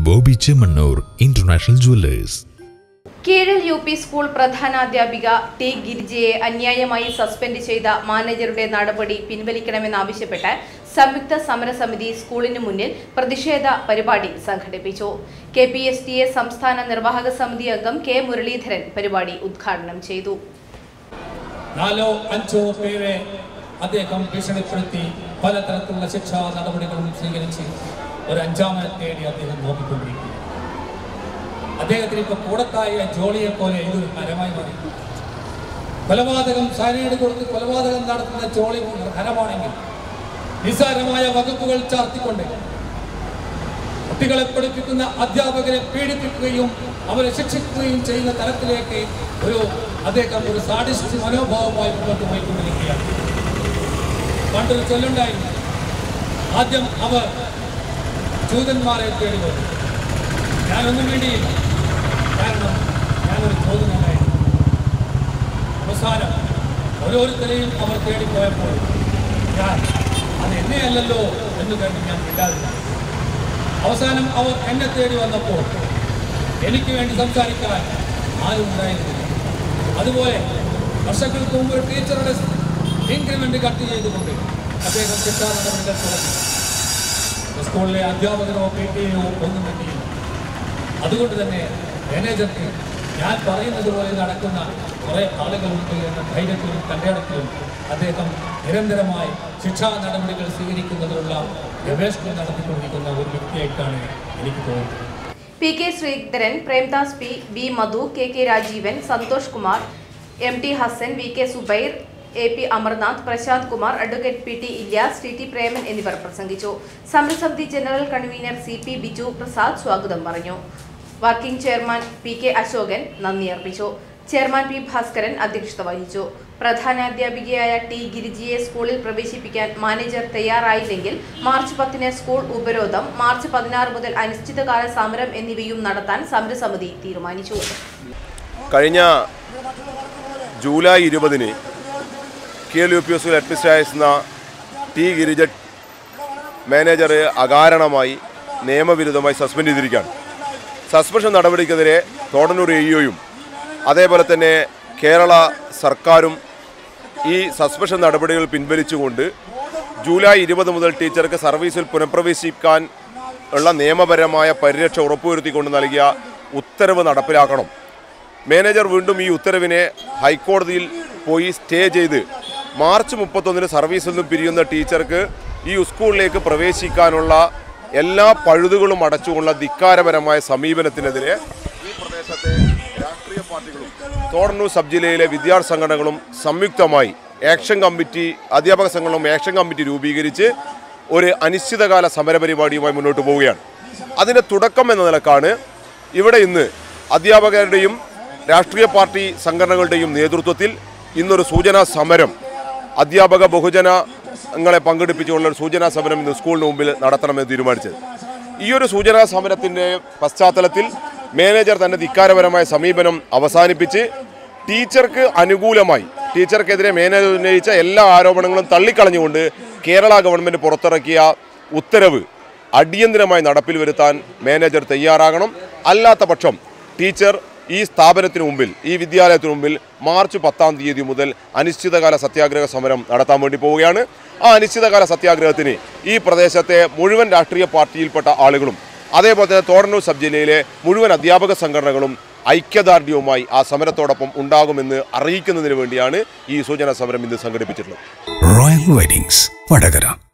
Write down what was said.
Bobby Chemmannur international jewellers Keezhal U P school പ്രധാനാധ്യാപിക T ഗിരിജയെ അന്യായമായി സസ്പെൻഡ് ചെയ്ത മാനേജറുടെ നടപടി പിൻവലിക്കണമെന്നാവശ്യപ്പെട്ട് സംയുക്ത സമരസമിതി സ്കൂളിന് മുന്നിൽ പ്രതിഷേധ പരിപാടി സംഘടിപ്പിച്ചു K P S T A സംസ്ഥാന നിർവാഹക സമിതി അംഗം കെ മുരളീധരൻ പരിപാടി ഉദ്ഘാടനം ചെയ്തു നാലോ അഞ്ചോ പേരെ അദ്ദേഹം ഭീഷണിപ്പെടുത്തി പലതരത്തിലുള്ള ശിക്ഷാ നടപടികളും സ്വീകരിച്ച് ഒരു അഞ്ചാമനെ തേടി അദ്ദേഹം നോക്കിക്കൊണ്ടിരിക്കുന്നു അദ്ദേഹത്തിന് ഇപ്പൊ കൂടത്തായ ജോളിയെ പോലെ ഇതൊരു ഹരമായി മാറി കൊലപാതകം സൈനൈഡ് കൊടുത്ത് കൊലപാതകം നടത്തുന്ന ജോളി ഹരമാണെങ്കിൽ നിസ്സാരമായ വകുപ്പുകൾ ചാർത്തിക്കൊണ്ട് കുട്ടികളെ പഠിപ്പിക്കുന്ന അധ്യാപകരെ പീഡിപ്പിക്കുകയും അവരെ ശിക്ഷിക്കുകയും ചെയ്യുന്ന തലത്തിലേക്ക് ഒരു അദ്ദേഹം ഒരു സാഡിസ്റ്റ് മനോഭാവമായി മുന്നോട്ട് പോയിക്കൊണ്ടിരിക്കുകയാണ് പണ്ടൊരു ചൊല്ലുണ്ടായി ആദ്യം അവർ ജൂതന്മാരെ തേടി വന്നു ഞാനൊന്നും വേണ്ടിയില്ല കാരണം ഞാനൊരു ചോദ്യമുണ്ടായിരുന്നു അവസാനം ഓരോരുത്തരെയും അവർ തേടിപ്പോയപ്പോൾ ഞാൻ അത് എന്നെയല്ലല്ലോ എന്ന് കണ്ട് ഞാൻ ഇല്ലാതില്ല അവസാനം അവർ എന്നെ തേടി വന്നപ്പോൾ എനിക്ക് വേണ്ടി സംസാരിക്കാൻ ആരും ഉണ്ടായിരുന്നില്ല അതുപോലെ വർഷങ്ങൾക്ക് മുമ്പ് ഒരു ടീച്ചറുടെ ഇൻക്രിമെന്റ് കട്ട് ചെയ്തുകൊണ്ട് അദ്ദേഹം ശിക്ഷാ നടപടികൾ തുടങ്ങി സ്കൂളിലെ അധ്യാപകരോ പി ടി എയോ ഒന്നും പറ്റിയില്ല അതുകൊണ്ട് തന്നെ മാനേജർക്ക് ഞാൻ പറയുന്നത് പോലെ നടക്കുന്ന കുറേ ആളുകളുണ്ട് എന്ന ധൈര്യത്തിലും കണ്ടയിടത്തിലും അദ്ദേഹം നിരന്തരമായി ശിക്ഷാ നടപടികൾ സ്വീകരിക്കുന്നതിനുള്ള ഗവേഷണം നടത്തിക്കൊണ്ടിരിക്കുന്ന ഒരു വ്യക്തിയായിട്ടാണ് എനിക്ക് തോന്നുന്നത് P K Sreedharan Premdas P V Madhu K K Rajeevan Santhosh Kumar M T Hasan V K Zubair A P Amarnath Prashanth Kumar advocate P T Ilyas T T Preman എന്നിവർ പ്രസംഗിച്ചു സമരസമിതി general convener C P Biju Prasad സ്വാഗതം പറഞ്ഞു working chairman P K Ashokan നന്ദി അർപ്പിച്ചു ചെയർമാൻ പി ഭാസ്കരൻ അധ്യക്ഷത വഹിച്ചു പ്രധാനാധ്യാപികയായ ടി ഗിരിജിയെ സ്കൂളിൽ പ്രവേശിപ്പിക്കാൻ മാനേജർ തയ്യാറായില്ലെങ്കിൽ മാർച്ച് പത്തിന് സ്കൂൾ ഉപരോധം മാർച്ച് പതിനാറ് മുതൽ അനിശ്ചിതകാല സമരം എന്നിവയും നടത്താൻ സമരസമിതി തീരുമാനിച്ചു കഴിഞ്ഞ ജൂലൈ ഇരുപതിന് കെ എൽ യു പി എസിൽ അഡ്മിനിസ്ട്രേഷന ടി ഗിരിജ മാനേജർ അകാരണമായി നിയമവിരുദ്ധമായി സസ്പെൻഡ് ചെയ്തിരിക്കുകയാണ് സസ്പെൻഷൻ നടപടിക്കെതിരെ തോടന്നൂർ എഇഒയും അതേപോലെ തന്നെ കേരള സർക്കാരും ഈ സസ്പെൻഷൻ നടപടികൾ പിൻവലിച്ചുകൊണ്ട് ജൂലൈ ഇരുപത് മുതൽ ടീച്ചർക്ക് സർവീസിൽ പുനഃപ്രവേശിക്കാൻ ഉള്ള നിയമപരമായ പരിരക്ഷ ഉറപ്പുവരുത്തിക്കൊണ്ട് നൽകിയ ഉത്തരവ് നടപ്പിലാക്കണം മാനേജർ വീണ്ടും ഈ ഉത്തരവിനെ ഹൈക്കോടതിയിൽ പോയി സ്റ്റേ ചെയ്ത് മാർച്ച് മുപ്പത്തൊന്നിന് സർവീസിൽ നിന്നും പിരിയുന്ന ടീച്ചർക്ക് ഈ സ്കൂളിലേക്ക് പ്രവേശിക്കാനുള്ള എല്ലാ പഴുതുകളും അടച്ചുകൊള്ള ധിക്കാരപരമായ സമീപനത്തിനെതിരെ ഈ പ്രദേശത്തെ രാഷ്ട്രീയ പാർട്ടികളും തോടന്നൂർ സബ് ജില്ലയിലെ വിദ്യാർത്ഥി സംഘടനകളും സംയുക്തമായി ആക്ഷൻ കമ്മിറ്റി അധ്യാപക സംഘടനകളും ആക്ഷൻ കമ്മിറ്റി രൂപീകരിച്ച് ഒരു അനിശ്ചിതകാല സമരപരിപാടിയുമായി മുന്നോട്ട് പോവുകയാണ് അതിൻ്റെ തുടക്കം എന്ന നിലക്കാണ് ഇവിടെ ഇന്ന് അധ്യാപകരുടെയും രാഷ്ട്രീയ പാർട്ടി സംഘടനകളുടെയും നേതൃത്വത്തിൽ ഇന്നൊരു സൂചനാ സമരം അധ്യാപക ബഹുജനങ്ങളെ പങ്കെടുപ്പിച്ചുള്ള ഒരു സൂചനാ സമരം ഇന്ന് സ്കൂളിന് മുമ്പിൽ നടത്തണമെന്ന് തീരുമാനിച്ചത് ഈ ഒരു സൂചനാ സമരത്തിൻ്റെ പശ്ചാത്തലത്തിൽ മാനേജർ തന്റെ ധിക്കാരപരമായ സമീപനം അവസാനിപ്പിച്ച് ടീച്ചർക്ക് അനുകൂലമായി ടീച്ചർക്കെതിരെ മാനേജർ ഉന്നയിച്ച എല്ലാ ആരോപണങ്ങളും തള്ളിക്കളഞ്ഞുകൊണ്ട് കേരള ഗവൺമെൻറ് പുറത്തിറക്കിയ ഉത്തരവ് അടിയന്തരമായി നടപ്പിൽ വരുത്താൻ മാനേജർ തയ്യാറാകണം അല്ലാത്ത പക്ഷം ടീച്ചർ ഈ സ്ഥാപനത്തിന് മുമ്പിൽ ഈ വിദ്യാലയത്തിന് മുമ്പിൽ മാർച്ച് പത്താം തീയതി മുതൽ അനിശ്ചിതകാല സത്യാഗ്രഹ സമരം നടത്താൻ വേണ്ടി പോവുകയാണ് ആ അനിശ്ചിതകാല സത്യാഗ്രഹത്തിന് ഈ പ്രദേശത്തെ മുഴുവൻ രാഷ്ട്രീയ പാർട്ടിയിൽപ്പെട്ട ആളുകളും അതേപോലെ തന്നെ തോടന്നൂർ സബ് ജില്ലയിലെ മുഴുവൻ അധ്യാപക സംഘടനകളും ഐക്യദാർഢ്യവുമായി ആ സമരത്തോടൊപ്പം ഉണ്ടാകുമെന്ന് അറിയിക്കുന്നതിന് വേണ്ടിയാണ് ഈ സൂചനാ സമരം ഇന്ന് സംഘടിപ്പിച്ചിട്ടുള്ളത് റോയൽ വെഡിങ്സ് വടകര